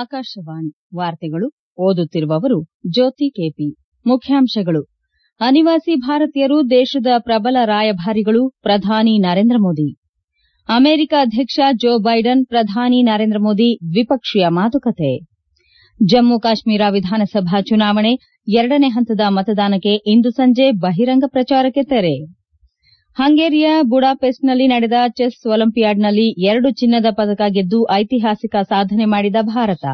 ಆಕಾಶವಾಣಿ ವಾರ್ತೆಗಳು ಓದುತ್ತಿರುವವರು ಜ್ಯೋತಿ ಕೆಪಿ ಮುಖ್ಯಾಂಶಗಳು ಅನಿವಾಸಿ ಭಾರತೀಯರು ದೇಶದ ಪ್ರಬಲ ರಾಯಭಾರಿಗಳು ಪ್ರಧಾನಿ ನರೇಂದ್ರ ಮೋದಿ ಅಮೆರಿಕ ಅಧ್ಯಕ್ಷ ಜೋ ಬೈಡನ್ ಪ್ರಧಾನಿ ನರೇಂದ್ರ ಮೋದಿ ದ್ವಿಪಕ್ಷೀಯ ಮಾತುಕತೆ ಜಮ್ಮು ಕಾಶ್ಮೀರ ವಿಧಾನಸಭಾ ಚುನಾವಣೆ ಎರಡನೇ ಹಂತದ ಮತದಾನಕ್ಕೆ ಇಂದು ಸಂಜೆ ಬಹಿರಂಗ ಪ್ರಚಾರಕ್ಕೆ ತೆರೆ ಹಂಗೇರಿಯ ಬುಡಾಪೆಸ್ಟ್ನಲ್ಲಿ ನಡೆದ ಚೆಸ್ ಒಲಿಂಪಿಯಾಡ್ನಲ್ಲಿ ಎರಡು ಚಿನ್ನದ ಪದಕ ಗೆದ್ದು ಐತಿಹಾಸಿಕ ಸಾಧನೆ ಮಾಡಿದ ಭಾರತ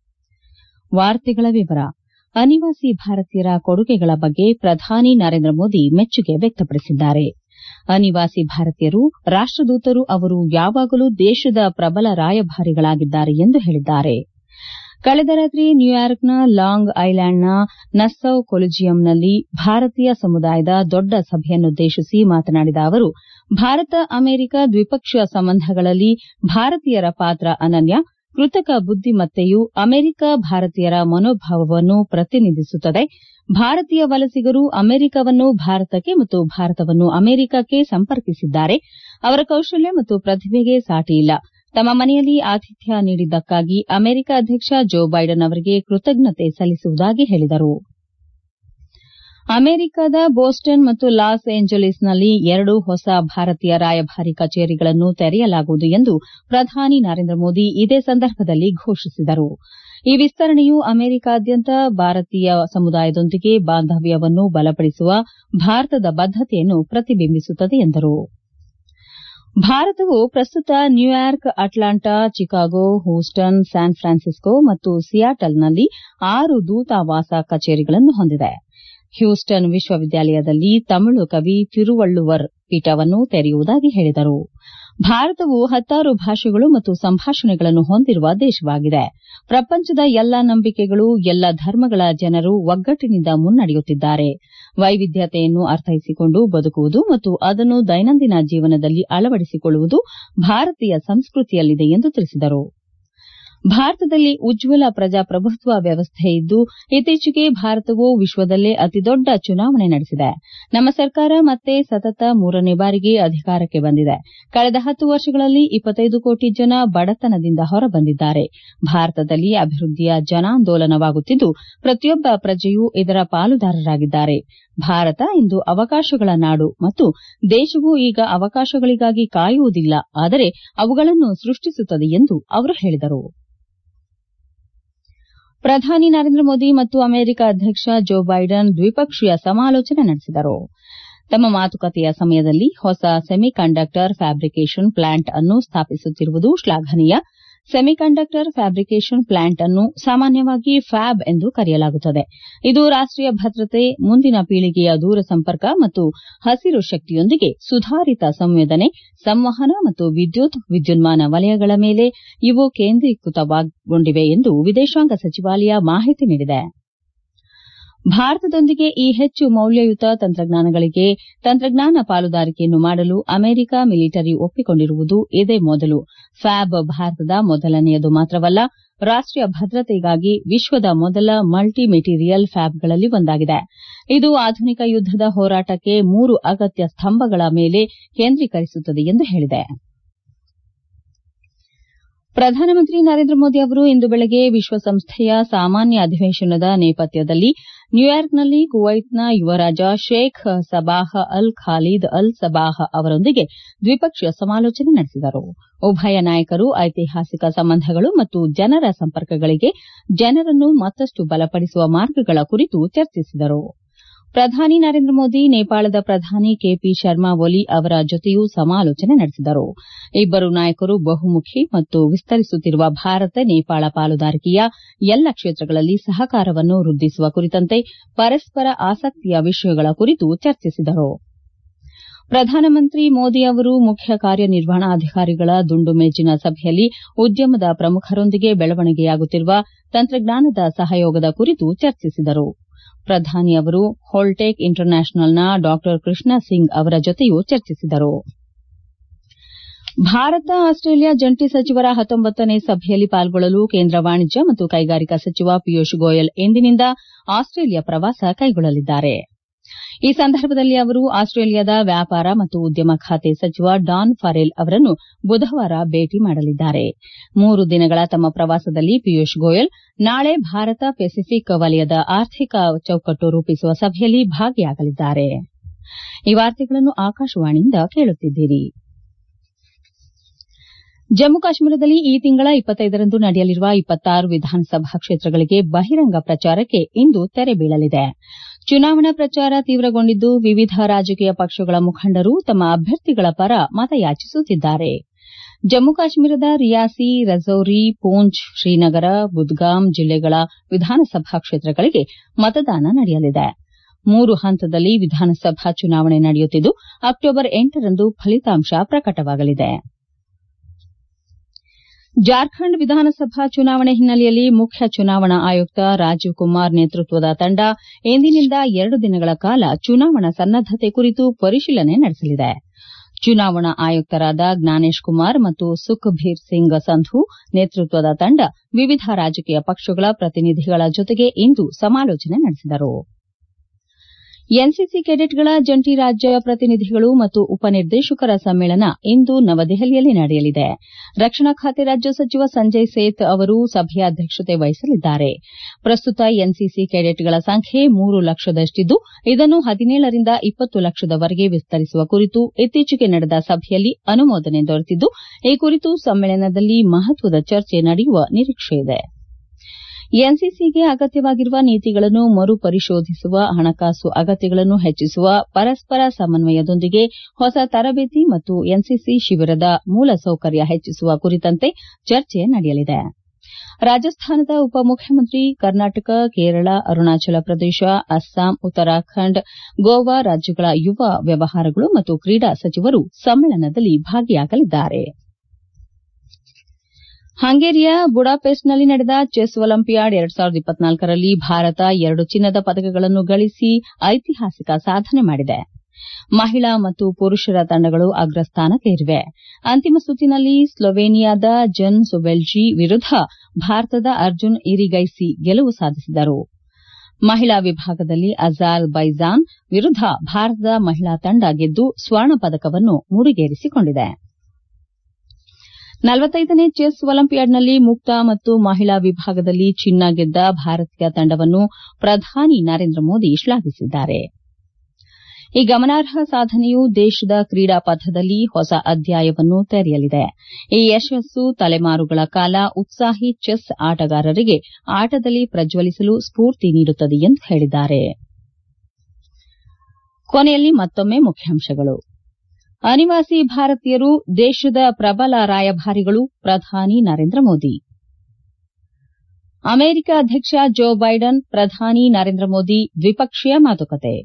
ಅನಿವಾಸಿ ಭಾರತೀಯರ ಕೊಡುಗೆಗಳ ಬಗ್ಗೆ ಪ್ರಧಾನಿ ನರೇಂದ್ರ ಮೋದಿ ಮೆಚ್ಚುಗೆ ವ್ಯಕ್ತಪಡಿಸಿದ್ದಾರೆ ಅನಿವಾಸಿ ಭಾರತೀಯರು ರಾಷ್ಟದೂತರು ಅವರು ಯಾವಾಗಲೂ ದೇಶದ ಪ್ರಬಲ ರಾಯಭಾರಿಗಳಾಗಿದ್ದಾರೆ ಎಂದು ಹೇಳಿದ್ದಾರೆ ಕಳೆದ ರಾತ್ರಿ ನ್ಯೂಯಾರ್ಕ್ನ ಲಾಂಗ್ ಐಲ್ಯಾಂಡ್ನ ನಸ್ಸೌ ಕೊಲಿಜಿಯಂನಲ್ಲಿ ಭಾರತೀಯ ಸಮುದಾಯದ ದೊಡ್ಡ ಸಭೆಯನ್ನುದ್ದೇಶಿಸಿ ಮಾತನಾಡಿದ ಅವರು ಭಾರತ ಅಮೆರಿಕ ದ್ವಿಪಕ್ಷೀಯ ಸಂಬಂಧಗಳಲ್ಲಿ ಭಾರತೀಯರ ಪಾತ್ರ ಅನನ್ಯ ಕೃತಕ ಬುದ್ದಿಮತ್ತೆಯು ಅಮೆರಿಕ ಭಾರತೀಯರ ಮನೋಭಾವವನ್ನು ಪ್ರತಿನಿಧಿಸುತ್ತದೆ ಭಾರತೀಯ ವಲಸಿಗರು ಅಮೆರಿಕವನ್ನು ಭಾರತಕ್ಕೆ ಮತ್ತು ಭಾರತವನ್ನು ಅಮೆರಿಕಕ್ಕೆ ಸಂಪರ್ಕಿಸಿದ್ದಾರೆ ಅವರ ಕೌಶಲ್ಯ ಮತ್ತು ಪ್ರತಿಭೆಗೆ ಸಾಟಿಯಿಲ್ಲ ತಮ್ಮ ಮನೆಯಲ್ಲಿ ಆತಿಥ್ಯ ನೀಡಿದ್ದಕ್ಕಾಗಿ ಅಮೆರಿಕ ಅಧ್ಯಕ್ಷ ಜೋ ಬೈಡನ್ ಅವರಿಗೆ ಕೃತಜ್ಞತೆ ಸಲ್ಲಿಸುವುದಾಗಿ ಹೇಳಿದರು ಅಮೆರಿಕದ ಬೋಸ್ಟನ್ ಮತ್ತು ಲಾಸ್ ಏಂಜಲೀಸ್ನಲ್ಲಿ ಎರಡು ಹೊಸ ಭಾರತೀಯ ರಾಯಭಾರಿ ಕಚೇರಿಗಳನ್ನು ತೆರೆಯಲಾಗುವುದು ಎಂದು ಪ್ರಧಾನಿ ನರೇಂದ್ರ ಮೋದಿ ಇದೇ ಸಂದರ್ಭದಲ್ಲಿ ಘೋಷಿಸಿದರು ಈ ವಿಸ್ತರಣೆಯು ಅಮೆರಿಕಾದ್ಯಂತ ಭಾರತೀಯ ಸಮುದಾಯದೊಂದಿಗೆ ಬಾಂಧವ್ಯವನ್ನು ಬಲಪಡಿಸುವ ಭಾರತದ ಬದ್ದತೆಯನ್ನು ಪ್ರತಿಬಿಂಬಿಸುತ್ತದೆ ಎಂದರು ಭಾರತವು ಪ್ರಸ್ತುತ New York Atlanta Chicago Houston San Francisco ಮತ್ತು ಸಿಯಾಟಲ್ನಲ್ಲಿ ಆರು ದೂತಾವಾಸ ಕಚೇರಿಗಳನ್ನು ಹೊಂದಿದೆ ಹ್ಯೂಸ್ಟನ್ ವಿಶ್ವವಿದ್ಯಾಲಯದಲ್ಲಿ ತಮಿಳು ಕವಿ ತಿರುವಳ್ಳುವರ್ ಪೀಠವನ್ನು ತೆರೆಯುವುದಾಗಿ ಹೇಳಿದರು ಭಾರತವು ಹತ್ತಾರು ಭಾಷೆಗಳು ಮತ್ತು ಸಂಭಾಷಣೆಗಳನ್ನು ಹೊಂದಿರುವ ದೇಶವಾಗಿದೆ ಪ್ರಪಂಚದ ಎಲ್ಲಾ ನಂಬಿಕೆಗಳು ಎಲ್ಲ ಧರ್ಮಗಳ ಜನರು ಒಗ್ಗಟ್ಟಿನಿಂದ ಮುನ್ನಡೆಯುತ್ತಿದ್ದಾರೆ ವೈವಿಧ್ಯತೆಯನ್ನು ಅರ್ಥೈಸಿಕೊಂಡು ಬದುಕುವುದು ಮತ್ತು ಅದನ್ನು ದೈನಂದಿನ ಜೀವನದಲ್ಲಿ ಅಳವಡಿಸಿಕೊಳ್ಳುವುದು ಭಾರತೀಯ ಸಂಸ್ಕೃತಿಯಲ್ಲಿದೆ ಎಂದು ತಿಳಿಸಿದರು ಭಾರತದಲ್ಲಿ ಉಜ್ವಲ ಪ್ರಜಾಪ್ರಭುತ್ವ ವ್ಯವಸ್ಥೆ ಇದ್ದು ಇತ್ತೀಚೆಗೆ ಭಾರತವು ವಿಶ್ವದಲ್ಲೇ ಅತಿದೊಡ್ಡ ಚುನಾವಣೆ ನಡೆಸಿದೆ ನಮ್ಮ ಸರ್ಕಾರ ಮತ್ತೆ ಸತತ ಮೂರನೇ ಬಾರಿಗೆ ಅಧಿಕಾರಕ್ಕೆ ಬಂದಿದೆ ಕಳೆದ ಹತ್ತು ವರ್ಷಗಳಲ್ಲಿ ಇಪ್ಪತ್ತೈದು ಕೋಟಿ ಜನ ಬಡತನದಿಂದ ಹೊರಬಂದಿದ್ದಾರೆ ಭಾರತದಲ್ಲಿ ಅಭಿವೃದ್ದಿಯ ಜನಾಂದೋಲನವಾಗುತ್ತಿದ್ದು ಪ್ರತಿಯೊಬ್ಬ ಪ್ರಜೆಯೂ ಇದರ ಪಾಲುದಾರರಾಗಿದ್ದಾರೆ ಭಾರತ ಇಂದು ಅವಕಾಶಗಳ ನಾಡು ಮತ್ತು ದೇಶವು ಈಗ ಅವಕಾಶಗಳಿಗಾಗಿ ಕಾಯುವುದಿಲ್ಲ ಆದರೆ ಅವುಗಳನ್ನು ಸೃಷ್ಟಿಸುತ್ತದೆ ಎಂದು ಅವರು ಹೇಳಿದರು ಪ್ರಧಾನಿ ನರೇಂದ್ರ ಮೋದಿ ಮತ್ತು ಅಮೆರಿಕ ಅಧ್ಯಕ್ಷ ಜೋ ಬೈಡನ್ ದ್ವಿಪಕ್ಷೀಯ ಸಮಾಲೋಚನೆ ನಡೆಸಿದರು ತಮ್ಮ ಮಾತುಕತೆಯ ಸಮಯದಲ್ಲಿ ಹೊಸ ಸೆಮಿಕಂಡಕ್ಟರ್ ಫ್ಯಾಬ್ರಿಕೇಷನ್ ಪ್ಲಾಂಟ್ ಅನ್ನು ಸ್ಥಾಪಿಸುತ್ತಿರುವುದು ಶ್ಲಾಘನೀಯ ಸೆಮಿಕಂಡಕ್ಟರ್ ಫ್ಯಾಬ್ರಿಕೇಷನ್ ಪ್ಲಾಂಟ್ ಅನ್ನು ಸಾಮಾನ್ಯವಾಗಿ ಫ್ಯಾಬ್ ಎಂದು ಕರೆಯಲಾಗುತ್ತದೆ ಇದು ರಾಷ್ಟೀಯ ಭದ್ರತೆ ಮುಂದಿನ ಪೀಳಿಗೆಯ ದೂರಸಂಪರ್ಕ ಮತ್ತು ಹಸಿರು ಶಕ್ತಿಯೊಂದಿಗೆ ಸುಧಾರಿತ ಸಂವೇದನೆ ಸಂವಹನ ಮತ್ತು ವಿದ್ಯುತ್ ವಿದ್ಯುನ್ಮಾನ ವಲಯಗಳ ಮೇಲೆ ಇವು ಕೇಂದ್ರೀಕೃತಗೊಂಡಿವೆ ಎಂದು ವಿದೇಶಾಂಗ ಸಚಿವಾಲಯ ಮಾಹಿತಿ ನೀಡಿದೆ ಭಾರತದೊಂದಿಗೆ ಈ ಹೆಚ್ಚು ಮೌಲ್ಯಯುತ ತಂತ್ರಜ್ಞಾನಗಳಿಗೆ ತಂತ್ರಜ್ಞಾನ ಪಾಲುದಾರಿಕೆಯನ್ನು ಮಾಡಲು ಅಮೆರಿಕ ಮಿಲಿಟರಿ ಒಪ್ಪಿಕೊಂಡಿರುವುದು ಇದೇ ಮೊದಲು ಫ್ಯಾಬ್ ಭಾರತದ ಮೊದಲನೆಯದು ಮಾತ್ರವಲ್ಲ ರಾಷ್ಟೀಯ ಭದ್ರತೆಗಾಗಿ ವಿಶ್ವದ ಮೊದಲ ಮಲ್ಟಿ ಮೆಟೀರಿಯಲ್ ಫ್ಯಾಬ್ಗಳಲ್ಲಿ ಒಂದಾಗಿದೆ ಇದು ಆಧುನಿಕ ಯುದ್ದದ ಹೋರಾಟಕ್ಕೆ ಮೂರು ಅಗತ್ಯ ಸ್ತಂಭಗಳ ಮೇಲೆ ಕೇಂದ್ರೀಕರಿಸುತ್ತದೆ ಎಂದು ಹೇಳಿದೆ ಪ್ರಧಾನಮಂತ್ರಿ ನರೇಂದ್ರ ಮೋದಿ ಅವರು ಇಂದು ಬೆಳಗ್ಗೆ ವಿಶ್ವಸಂಸ್ಥೆಯ ಸಾಮಾನ್ಯ ಅಧಿವೇಶನದ ನೇಪಥ್ಯದಲ್ಲಿ ನ್ಯೂಯಾರ್ಕ್ನಲ್ಲಿ ಕುವೈತ್ನ ಯುವರಾಜ ಶೇಖ್ ಸಬಾಹ್ ಅಲ್ ಖಾಲೀದ್ ಅಲ್ ಸಬಾಹ್ ಅವರೊಂದಿಗೆ ದ್ವಿಪಕ್ಷೀಯ ಸಮಾಲೋಚನೆ ನಡೆಸಿದರು ಉಭಯ ನಾಯಕರು ಐತಿಹಾಸಿಕ ಸಂಬಂಧಗಳು ಮತ್ತು ಜನರ ಸಂಪರ್ಕಗಳಿಗೆ ಜನರನ್ನು ಮತ್ತಷ್ಟು ಬಲಪಡಿಸುವ ಮಾರ್ಗಗಳ ಕುರಿತು ಚರ್ಚಿಸಿದರು ಪ್ರಧಾನಿ ನರೇಂದ್ರ ಮೋದಿ ನೇಪಾಳದ ಪ್ರಧಾನಿ ಕೆಪಿ ಶರ್ಮಾ ಒಲಿ ಅವರ ಜೊತೆಯೂ ಸಮಾಲೋಚನೆ ನಡೆಸಿದರು ಇಬ್ಬರು ನಾಯಕರು ಬಹುಮುಖಿ ಮತ್ತು ವಿಸ್ತರಿಸುತ್ತಿರುವ ಭಾರತ ನೇಪಾಳ ಪಾಲುದಾರಿಕೆಯ ಎಲ್ಲ ಕ್ಷೇತ್ರಗಳಲ್ಲಿ ಸಹಕಾರವನ್ನು ವೃದ್ದಿಸುವ ಕುರಿತಂತೆ ಪರಸ್ಪರ ಆಸಕ್ತಿಯ ವಿಷಯಗಳ ಕುರಿತು ಚರ್ಚಿಸಿದರು ಪ್ರಧಾನಮಂತ್ರಿ ಮೋದಿ ಅವರು ಮುಖ್ಯ ಕಾರ್ಯನಿರ್ವಹಣಾಧಿಕಾರಿಗಳ ದುಂಡು ಮೇಜಿನ ಸಭೆಯಲ್ಲಿ ಉದ್ಯಮದ ಪ್ರಮುಖರೊಂದಿಗೆ ಬೆಳವಣಿಗೆಯಾಗುತ್ತಿರುವ ತಂತ್ರಜ್ಞಾನದ ಸಹಯೋಗದ ಕುರಿತು ಚರ್ಚಿಸಿದರು ಪ್ರಧಾನಿ ಅವರು ಹೋಲ್ಟೆಕ್ ಇಂಟರ್ನ್ಯಾಷನಲ್ನ ಡಾ ಕೃಷ್ಣ ಸಿಂಗ್ ಅವರ ಜೊತೆಯೂ ಚರ್ಚಿಸಿದರು ಭಾರತ ಆಸ್ಟ್ರೇಲಿಯಾ ಜಂಟಿ ಸಚಿವರ ಹತ್ತೊಂಬತ್ತನೇ ಸಭೆಯಲ್ಲಿ ಪಾಲ್ಗೊಳ್ಳಲು ಕೇಂದ್ರ ವಾಣಿಜ್ಯ ಮತ್ತು ಕೈಗಾರಿಕಾ ಸಚಿವ ಪಿಯೂಷ್ ಗೋಯಲ್ ಇಂದಿನಿಂದ ಆಸ್ಟ್ರೇಲಿಯಾ ಪ್ರವಾಸ ಕೈಗೊಳ್ಳಲಿದ್ದಾರೆ ಈ ಸಂದರ್ಭದಲ್ಲಿ ಅವರು ಆಸ್ಟ್ರೇಲಿಯಾದ ವ್ಯಾಪಾರ ಮತ್ತು ಉದ್ಯಮ ಖಾತೆ ಸಚಿವ ಡಾನ್ ಫರೆಲ್ ಅವರನ್ನು ಬುಧವಾರ ಭೇಟಿ ಮಾಡಲಿದ್ದಾರೆ ಮೂರು ದಿನಗಳ ತಮ್ಮ ಪ್ರವಾಸದಲ್ಲಿ ಪಿಯೂಷ್ ಗೋಯಲ್ ನಾಳೆ ಭಾರತ ಪೆಸಿಫಿಕ್ ವಲಯದ ಆರ್ಥಿಕ ಚೌಕಟ್ಟು ರೂಪಿಸುವ ಸಭೆಯಲ್ಲಿ ಭಾಗಿಯಾಗಲಿದ್ದಾರೆ ಈ ವಾರ್ತೆಗಳನ್ನು ಆಕಾಶವಾಣಿಯಿಂದ ಕೇಳುತ್ತಿದ್ದೀರಿ ಜಮ್ಮು ಕಾಶ್ಮೀರದಲ್ಲಿ ಈ ತಿಂಗಳ ಇಪ್ಪತ್ತೈದರಂದು ನಡೆಯಲಿರುವ ಇಪ್ಪತ್ತಾರು ವಿಧಾನಸಭಾ ಕ್ಷೇತ್ರಗಳಿಗೆ ಬಹಿರಂಗ ಪ್ರಚಾರಕ್ಕೆ ಇಂದು ತೆರೆ ಬೀಳಲಿದೆ ಚುನಾವಣಾ ಪ್ರಚಾರ ತೀವ್ರಗೊಂಡಿದ್ದು ವಿವಿಧ ರಾಜಕೀಯ ಪಕ್ಷಗಳ ಮುಖಂಡರು ತಮ್ಮ ಅಭ್ಯರ್ಥಿಗಳ ಪರ ಮತಯಾಚಿಸುತ್ತಿದ್ದಾರೆ ಜಮ್ಮು ಕಾಶ್ಮೀರದ ರಿಯಾಸಿ ರಜೌರಿ ಪೂಂಚ್ ಶ್ರೀನಗರ ಬುದ್ಗಾಮ್ ಜಿಲ್ಲೆಗಳ ವಿಧಾನಸಭಾ ಕ್ಷೇತ್ರಗಳಿಗೆ ಮತದಾನ ನಡೆಯಲಿದೆ ಮೂರು ಹಂತದಲ್ಲಿ ವಿಧಾನಸಭಾ ಚುನಾವಣೆ ನಡೆಯುತ್ತಿದ್ದು ಅಕ್ಟೋಬರ್ ಎಂಟರಂದು ಫಲಿತಾಂಶ ಪ್ರಕಟವಾಗಲಿದೆ ಜಾರ್ಖಂಡ್ ವಿಧಾನಸಭಾ ಚುನಾವಣೆ ಹಿನ್ನೆಲೆಯಲ್ಲಿ ಮುಖ್ಯ ಚುನಾವಣಾ ಆಯುಕ್ತ ರಾಜೀವ್ ಕುಮಾರ್ ನೇತೃತ್ವದ ತಂಡ ಇಂದಿನಿಂದ ಎರಡು ದಿನಗಳ ಕಾಲ ಚುನಾವಣಾ ಸನ್ನದ್ದತೆ ಕುರಿತು ಪರಿಶೀಲನೆ ನಡೆಸಲಿದೆ ಚುನಾವಣಾ ಆಯುಕ್ತರಾದ ಜ್ಞಾನೇಶ್ ಕುಮಾರ್ ಮತ್ತು ಸುಖ್ಬೀರ್ ಸಿಂಗ್ ಸಂಧು ನೇತೃತ್ವದ ತಂಡ ವಿವಿಧ ರಾಜಕೀಯ ಪಕ್ಷಗಳ ಪ್ರತಿನಿಧಿಗಳ ಜೊತೆಗೆ ಇಂದು ಸಮಾಲೋಚನೆ ನಡೆಸಿದರು ಎನ್ಸಿಸಿ ಕೆಡೆಟ್ಗಳ ಜಂಟಿ ರಾಜ್ಯ ಪ್ರತಿನಿಧಿಗಳು ಮತ್ತು ಉಪನಿರ್ದೇಶಕರ ಸಮ್ಮೇಳನ ಇಂದು ನವದೆಹಲಿಯಲ್ಲಿ ನಡೆಯಲಿದೆ ರಕ್ಷಣಾ ಖಾತೆ ರಾಜ್ಯ ಸಚಿವ ಸಂಜಯ್ ಸೇತ್ ಅವರು ಸಭೆಯ ಅಧ್ಯಕ್ಷತೆ ವಹಿಸಲಿದ್ದಾರೆ ಪ್ರಸ್ತುತ ಎನ್ಸಿಸಿ ಕೆಡೆಟ್ಗಳ ಸಂಖ್ಯೆ ಮೂರು ಲಕ್ಷದಷ್ಟಿದ್ದು ಇದನ್ನು ಹದಿನೇಳರಿಂದ ಇಪ್ಪತ್ತು ಲಕ್ಷದವರೆಗೆ ವಿಸ್ತರಿಸುವ ಕುರಿತು ಇತ್ತೀಚೆಗೆ ನಡೆದ ಸಭೆಯಲ್ಲಿ ಅನುಮೋದನೆ ದೊರೆತಿದ್ದು ಈ ಕುರಿತು ಸಮ್ಮೇಳನದಲ್ಲಿ ಮಹತ್ವದ ಚರ್ಚೆ ನಡೆಯುವ ನಿರೀಕ್ಷೆಯಿದೆ ಎನ್ಸಿಸಿಗೆ ಅಗತ್ಯವಾಗಿರುವ ನೀತಿಗಳನ್ನು ಮರುಪರಿಶೋಧಿಸುವ ಹಣಕಾಸು ಅಗತ್ಯಗಳನ್ನು ಹೆಚ್ಚಿಸುವ ಪರಸ್ಪರ ಸಮನ್ವಯದೊಂದಿಗೆ ಹೊಸ ತರಬೇತಿ ಮತ್ತು ಎನ್ಸಿಸಿ ಶಿಬಿರದ ಮೂಲಸೌಕರ್ಯ ಹೆಚ್ಚಿಸುವ ಕುರಿತಂತೆ ಚರ್ಚೆ ನಡೆಯಲಿದೆ ರಾಜಸ್ಥಾನದ ಉಪಮುಖ್ಯಮಂತ್ರಿ ಕರ್ನಾಟಕ ಕೇರಳ ಅರುಣಾಚಲ ಪ್ರದೇಶ ಅಸ್ಸಾಂ ಉತ್ತರಾಖಂಡ್ ಗೋವಾ ರಾಜ್ಯಗಳ ಯುವ ವ್ಯವಹಾರಗಳು ಮತ್ತು ಕ್ರೀಡಾ ಸಚಿವರು ಸಮ್ಮೇಳನದಲ್ಲಿ ಭಾಗಿಯಾಗಲಿದ್ದಾರೆ ಹಂಗೇರಿಯ ಬುಡಾಪೆಸ್ಟ್ನಲ್ಲಿ ನಡೆದ ಚೆಸ್ ಒಲಿಂಪಿಯಾಡ್ ಎರಡ್ ಸಾವಿರದ ಇಪ್ಪತ್ನಾಲ್ಕರಲ್ಲಿ ಭಾರತ ಎರಡು ಚಿನ್ನದ ಪದಕಗಳನ್ನು ಗಳಿಸಿ ಐತಿಹಾಸಿಕ ಸಾಧನೆ ಮಾಡಿದೆ ಮಹಿಳಾ ಮತ್ತು ಪುರುಷರ ತಂಡಗಳು ಅಗ್ರಸ್ಥಾನಕ್ಕೇರಿವೆ ಅಂತಿಮ ಸುತ್ತಿನಲ್ಲಿ ಸ್ಲೋವೇನಿಯಾದ ಜನ್ ಸೊಬೆಲ್ಜಿ ವಿರುದ್ದ ಭಾರತದ ಅರ್ಜುನ್ ಇರಿಗೈಸಿ ಗೆಲುವು ಸಾಧಿಸಿದರು ಮಹಿಳಾ ವಿಭಾಗದಲ್ಲಿ ಅಜಾಲ್ ಬೈಜಾನ್ ವಿರುದ್ದ ಭಾರತದ ಮಹಿಳಾ ತಂಡ ಗೆದ್ದು ಸ್ವರ್ಣ ಪದಕವನ್ನು ಮುಡಿಗೇರಿಸಿಕೊಂಡಿದೆ ನಲವತ್ತೈದನೇ ಚೆಸ್ ಒಲಿಂಪಿಯಾಡ್ನಲ್ಲಿ ಮುಕ್ತ ಮತ್ತು ಮಹಿಳಾ ವಿಭಾಗದಲ್ಲಿ ಚಿನ್ನ ಗೆದ್ದ ಭಾರತೀಯ ತಂಡವನ್ನು ಪ್ರಧಾನಿ ನರೇಂದ್ರ ಮೋದಿ ಶ್ಲಾಘಿಸಿದ್ದಾರೆ ಈ ಗಮನಾರ್ಹ ಸಾಧನೆಯು ದೇಶದ ಕ್ರೀಡಾ ಪಥದಲ್ಲಿ ಹೊಸ ಅಧ್ಯಾಯವನ್ನು ತೆರೆಯಲಿದೆ ಈ ಯಶಸ್ಸು ತಲೆಮಾರುಗಳ ಕಾಲ ಉತ್ಸಾಹಿ ಚೆಸ್ ಆಟಗಾರರಿಗೆ ಆಟದಲ್ಲಿ ಪ್ರಜ್ವಲಿಸಲು ಸ್ಫೂರ್ತಿ ನೀಡುತ್ತದೆ ಎಂದು ಹೇಳಿದ್ದಾರೆ ಕೊನೆಯಲ್ಲಿ ಮತ್ತೊಮ್ಮೆ ಮುಖ್ಯಾಂಶಗಳು ಅನಿವಾಸಿ ಭಾರತೀಯರು ದೇಶದ ಪ್ರಬಲ ರಾಯಭಾರಿಗಳು ಪ್ರಧಾನಿ ನರೇಂದ್ರ ಮೋದಿ ಅಮೆರಿಕ ಅಧ್ಯಕ್ಷ ಜೋ ಬೈಡನ್ ಪ್ರಧಾನಿ ನರೇಂದ್ರ ಮೋದಿ ದ್ವಿಪಕ್ಷೀಯ ಮಾತುಕತೆ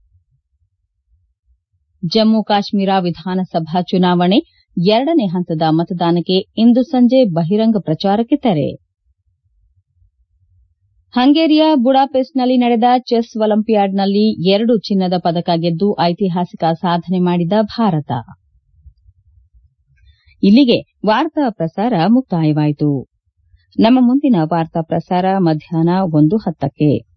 ಜಮ್ಮು ಕಾಶ್ಮೀರ ವಿಧಾನಸಭಾ ಚುನಾವಣೆ ಎರಡನೇ ಹಂತದ ಮತದಾನಕ್ಕೆ ಇಂದು ಸಂಜೆ ಬಹಿರಂಗ ಪ್ರಚಾರಕ್ಕೆ ತೆರೆ ಹಂಗೇರಿಯ ಬುಡಾಪೆಸ್ಟ್ನಲ್ಲಿ ನಡೆದ ಚೆಸ್ ಒಲಿಂಪಿಯಾಡ್ನಲ್ಲಿ ಎರಡು ಚಿನ್ನದ ಪದಕ ಗೆದ್ದು ಐತಿಹಾಸಿಕ ಸಾಧನೆ ಮಾಡಿದ ಭಾರತ ಇಲ್ಲಿಗೆ ವಾರ್ತಾ ಪ್ರಸಾರ ಮುಕ್ತಾಯವಾಯಿತು ನಮ್ಮ ಮುಂದಿನ ವಾರ್ತಾ ಪ್ರಸಾರ ಮಧ್ಯಾಹ್ನ ಒಂದು ಹತ್ತಕ್ಕೆ